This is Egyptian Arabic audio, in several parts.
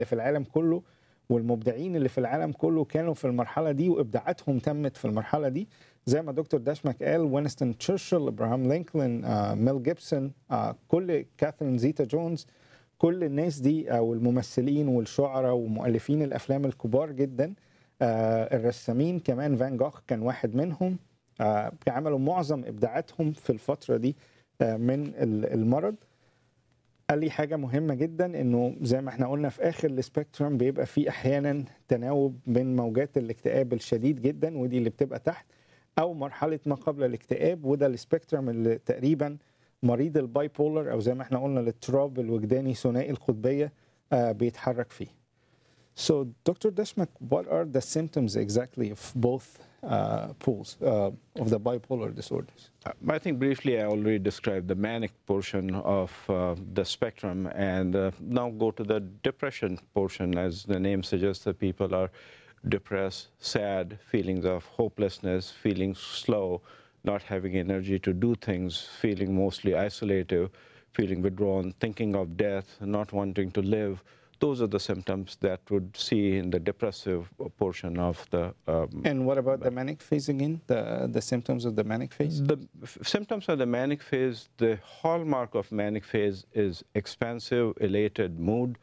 في العالم كله والمبدعين اللي في العالم كله كانوا في المرحله دي وابداعاتهم تمت في المرحله دي زي ما دكتور داشمك قال وينستون تشرشل ابراهام لينكولن آه، ميل جيبسون آه، كل كاثرين زيتا جونز كل الناس دي او الممثلين والشعراء ومؤلفين الافلام الكبار جدا آه، الرسامين كمان فان جوخ كان واحد منهم آه، عملوا معظم ابداعاتهم في الفتره دي آه، من ال- المرض قال لي حاجه مهمه جدا انه زي ما احنا قلنا في اخر السبيكترم بيبقى في احيانا تناوب بين موجات الاكتئاب الشديد جدا ودي اللي بتبقى تحت او مرحله ما قبل الاكتئاب وده السبيكترم اللي تقريبا مريض الباي بولر او زي ما احنا قلنا الاضطراب الوجداني ثنائي القطبيه آه، بيتحرك فيه. So, Dr. Deshmak, what are the symptoms exactly of both uh, pools uh, of the bipolar disorders? I think briefly I already described the manic portion of uh, the spectrum and uh, now go to the depression portion as the name suggests that people are depressed, sad, feelings of hopelessness, feeling slow, not having energy to do things, feeling mostly isolated, feeling withdrawn, thinking of death, not wanting to live. Those are the symptoms that would see in the depressive portion of the um, And what about the manic phase again? The, the symptoms of the manic phase? The f- symptoms of the manic phase, the hallmark of manic phase is expansive, elated mood,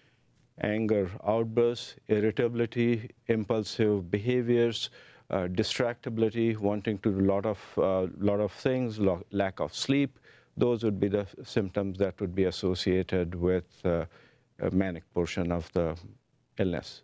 anger outbursts, irritability, impulsive behaviors, uh, distractibility, wanting to do a lot of, uh, lot of things, lo- lack of sleep. Those would be the symptoms that would be associated with uh, a manic portion of the illness.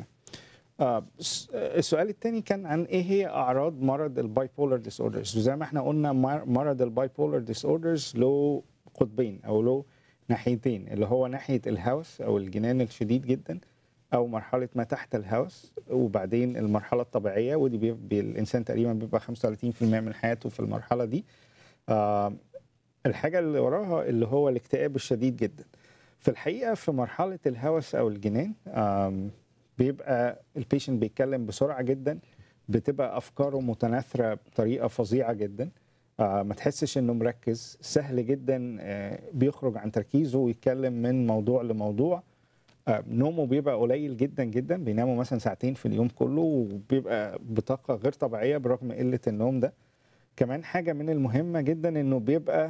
آه، س- آه، السؤال الثاني كان عن ايه هي اعراض مرض الباي بولر ديس اوردرز وزي ما احنا قلنا مر- مرض الباي بولر ديس اوردرز له قطبين او له ناحيتين اللي هو ناحيه الهوس او الجنان الشديد جدا او مرحله ما تحت الهوس وبعدين المرحله الطبيعيه ودي بي بي الانسان تقريبا بيبقى 35% من حياته في المرحله دي آه، الحاجه اللي وراها اللي هو الاكتئاب الشديد جدا في الحقيقه في مرحله الهوس او الجنان آم، بيبقى البيشنت بيتكلم بسرعه جدا بتبقى افكاره متناثره بطريقه فظيعه جدا آه ما تحسش انه مركز سهل جدا آه بيخرج عن تركيزه ويتكلم من موضوع لموضوع آه نومه بيبقى قليل جدا جدا بيناموا مثلا ساعتين في اليوم كله وبيبقى بطاقه غير طبيعيه برغم قله النوم ده كمان حاجه من المهمه جدا انه بيبقى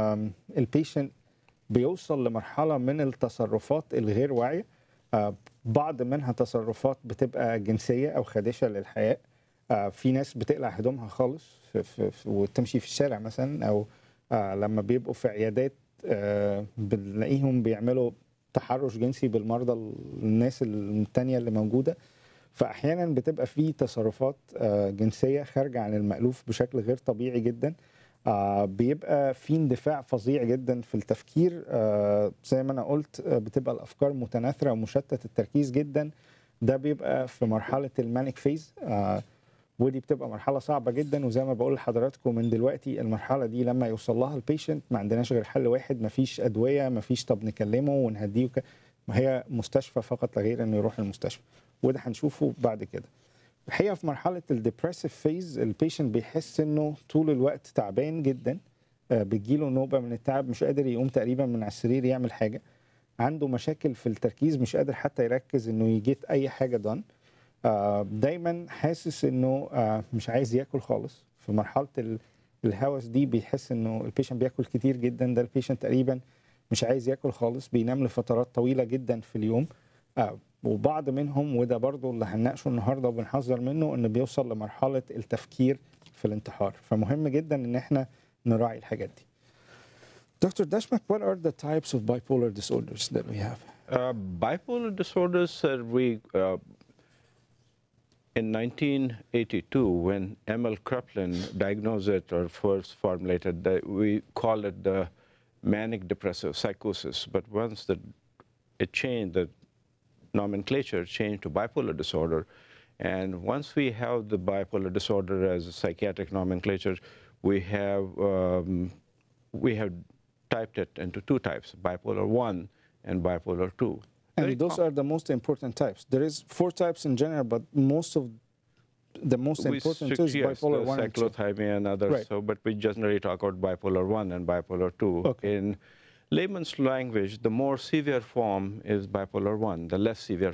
البيشنت بيوصل لمرحله من التصرفات الغير واعيه آه، بعض منها تصرفات بتبقى جنسيه او خادشه للحياه آه، في ناس بتقلع هدومها خالص في في في وتمشي في الشارع مثلا او آه، لما بيبقوا في عيادات آه، بنلاقيهم بيعملوا تحرش جنسي بالمرضى الناس التانية اللي موجوده فاحيانا بتبقى في تصرفات آه، جنسيه خارجه عن المالوف بشكل غير طبيعي جدا آه، بيبقى في اندفاع فظيع جدا في التفكير آه، زي ما انا قلت آه، بتبقى الافكار متناثره ومشتت التركيز جدا ده بيبقى في مرحله المانيك فيز آه، ودي بتبقى مرحله صعبه جدا وزي ما بقول لحضراتكم من دلوقتي المرحله دي لما يوصل لها البيشنت ما عندناش غير حل واحد مفيش ادويه مفيش طب نكلمه ونهديه وك... ما هي مستشفى فقط لا غير انه يروح المستشفى وده هنشوفه بعد كده الحقيقه في مرحله الديبريسيف فيز البيشنت بيحس انه طول الوقت تعبان جدا آه، بتجيله نوبه من التعب مش قادر يقوم تقريبا من على السرير يعمل حاجه عنده مشاكل في التركيز مش قادر حتى يركز انه يجيت اي حاجه دان دايما حاسس انه آه، مش عايز ياكل خالص في مرحله ال- الهوس دي بيحس انه البيشنت بياكل كتير جدا ده البيشنت تقريبا مش عايز ياكل خالص بينام لفترات طويله جدا في اليوم آه، وبعض منهم وده برضو اللي هنناقشه النهارده وبنحذر منه انه بيوصل لمرحله التفكير في الانتحار فمهم جدا ان احنا نراعي الحاجات دي Dr. Dashmak, what are the types of bipolar disorders that we have? Uh, bipolar disorders, uh, we, uh, in 1982, when Emil Kraepelin diagnosed it or first formulated, the, we called it the manic depressive psychosis. But once the, it changed, the nomenclature changed to bipolar disorder. And once we have the bipolar disorder as a psychiatric nomenclature, we have um, we have typed it into two types: bipolar one and bipolar two. Very And those com- are the most important types. There is four types in general, but most of the most we important strict- is yes, bipolar the one and two. cyclothymia and others. Right. So, but we generally talk about bipolar one and bipolar two. Okay. In layman's language, the more severe form is bipolar 1, the less severe